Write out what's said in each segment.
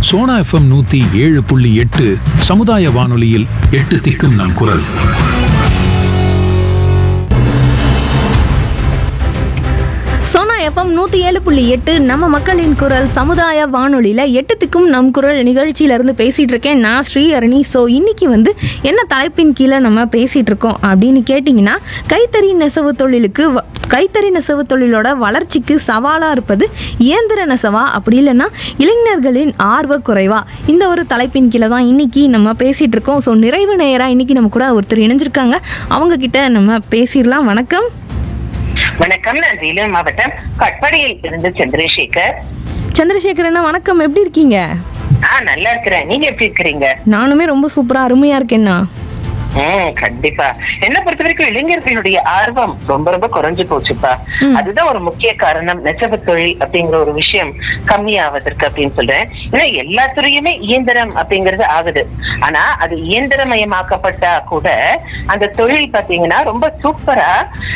Sona FM நூத்தி ஏழு புள்ளி எட்டு சமுதாய வானொலியில் எட்டு திக்கும் நம் குரல் சோனா எஃப்எம் நூற்றி ஏழு புள்ளி எட்டு நம்ம மக்களின் குரல் சமுதாய வானொலியில் எட்டுத்துக்கும் நம் குரல் நிகழ்ச்சியிலேருந்து பேசிகிட்டு இருக்கேன் நான் ஸ்ரீ அருணி ஸோ இன்னைக்கு வந்து என்ன தலைப்பின் கீழே நம்ம பேசிகிட்டு இருக்கோம் அப்படின்னு கேட்டிங்கன்னா கைத்தறி நெசவு தொழிலுக்கு வ- கைத்தறி நெசவு தொழிலோட வளர்ச்சிக்கு சவாலாக இருப்பது இயந்திர நெசவா அப்படி இல்லைன்னா இளைஞர்களின் ஆர்வ குறைவா இந்த ஒரு தலைப்பின் கீழே தான் இன்னைக்கு நம்ம பேசிகிட்டு இருக்கோம் ஸோ நிறைவு நேராக இன்னைக்கு நம்ம கூட ஒருத்தர் இணைஞ்சிருக்காங்க அவங்க கிட்ட நம்ம பேசிடலாம் வணக்கம் வணக்கம் நான் வேலூர் மாவட்டம் கட்பாடியில் இருந்து சந்திரசேகர் சந்திரசேகரண்ணா வணக்கம் எப்படி இருக்கீங்க ஆ நல்லா இருக்கிறேன் நீங்க எப்படி இருக்கிறீங்க நானுமே ரொம்ப சூப்பரா அருமையா இருக்கேண்ணா ம் கண்டிப்பா என்ன பொறுத்த வரைக்கும் இளைஞர்களுடைய ஆர்வம் ரொம்ப ரொம்ப குறைஞ்சு போச்சுப்பா அதுதான் ஒரு முக்கிய காரணம் நெசவு தொழில் அப்படிங்கிற ஒரு விஷயம் கம்மியாவதற்கு அப்படின்னு சொல்றேன் ஏன்னா எல்லா துறையுமே இயந்திரம் அப்படிங்கிறது ஆகுது ஆனா அது இயந்திரமயமாக்கப்பட்டா கூட அந்த தொழில் பாத்தீங்கன்னா ரொம்ப சூப்பரா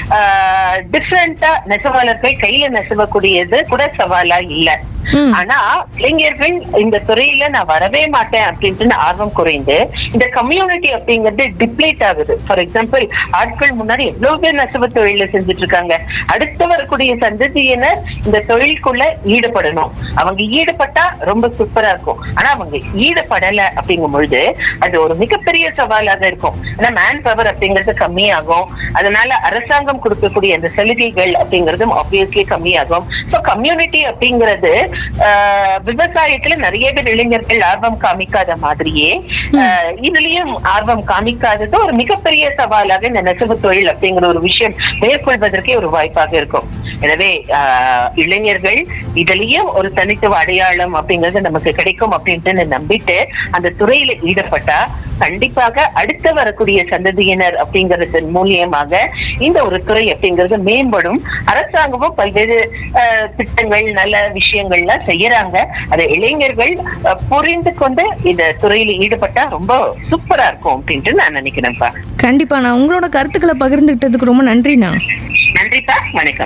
டிஃப்ரெண்டா நெசவாளர்கள் கையில நெசவக்கூடியது கூட சவாலா இல்ல ம். ஆனா இளைஞர்கள் இந்த துறையில நான் வரவே மாட்டேன் அப்படின்ட்டு ஆர்வம் குறைந்து இந்த கம்யூனிட்டி அப்படிங்கிறது டிப்ளேட் ஆகுது ஃபார் எக்ஸாம்பிள் ஆட்கள் முன்னாடி எவ்வளவு பேர் நெசவு தொழில செஞ்சுட்டு இருக்காங்க அடுத்து வரக்கூடிய சந்ததியினர் இந்த தொழிலுக்குள்ள ஈடுபடணும் அவங்க ஈடுபட்டா ரொம்ப சூப்பரா இருக்கும் ஆனா அவங்க ஈடுபடல அப்படிங்கும் பொழுது அது ஒரு மிகப்பெரிய சவாலாக இருக்கும் ஏன்னா மேன் பவர் அப்படிங்கிறது கம்மியாகும் அதனால அரசாங்கம் கொடுக்கக்கூடிய அந்த சலுகைகள் அப்படிங்கிறதும் ஆப்வியஸ்லி கம்மியாகும் சோ கம்யூனிட்டி அப்படிங்கிறது ஆஹ், விவசாயத்துல நிறைய பேர் இளைஞர்கள் ஆர்வம் காமிக்காத மாதிரியே ஆஹ், இதுலயும் ஆர்வம் காமிக்காதது ஒரு மிகப்பெரிய சவாலாக இந்த நெசவு தொழில் அப்படிங்கிற ஒரு விஷயம் மேற்கொள்வதற்கே ஒரு வாய்ப்பாக இருக்கும் எனவே ஆஹ், இளைஞர்கள் இதுலயும் ஒரு தனித்துவ அடையாளம் அப்படிங்கிறது நமக்கு கிடைக்கும் அப்படின்ட்டு நம்பிட்டு அந்த துறையில ஈடுபட்டா கண்டிப்பாக அடுத்து வரக்கூடிய சந்ததியினர் அப்படிங்கறதன் மூலியமாக இந்த ஒரு துறை அப்படிங்கிறது மேம்படும் அரசாங்கமும் பல்வேறு ஆஹ், திட்டங்கள் நல்ல விஷயங்கள்லாம் செய்யறாங்க அதை இளைஞர்கள் ஆஹ், புரிந்து கொண்டு இந்த துறையில ஈடுபட்டா ரொம்ப சூப்பரா இருக்கும் அப்படின்ட்டு நான் நினைக்கிறேன்ப்பா கண்டிப்பா நான் உங்களோட கருத்துக்களை பகிர்ந்துக்கிட்டதுக்கு ரொம்ப நன்றிண்ணா நன்றிப்பா வணக்கம்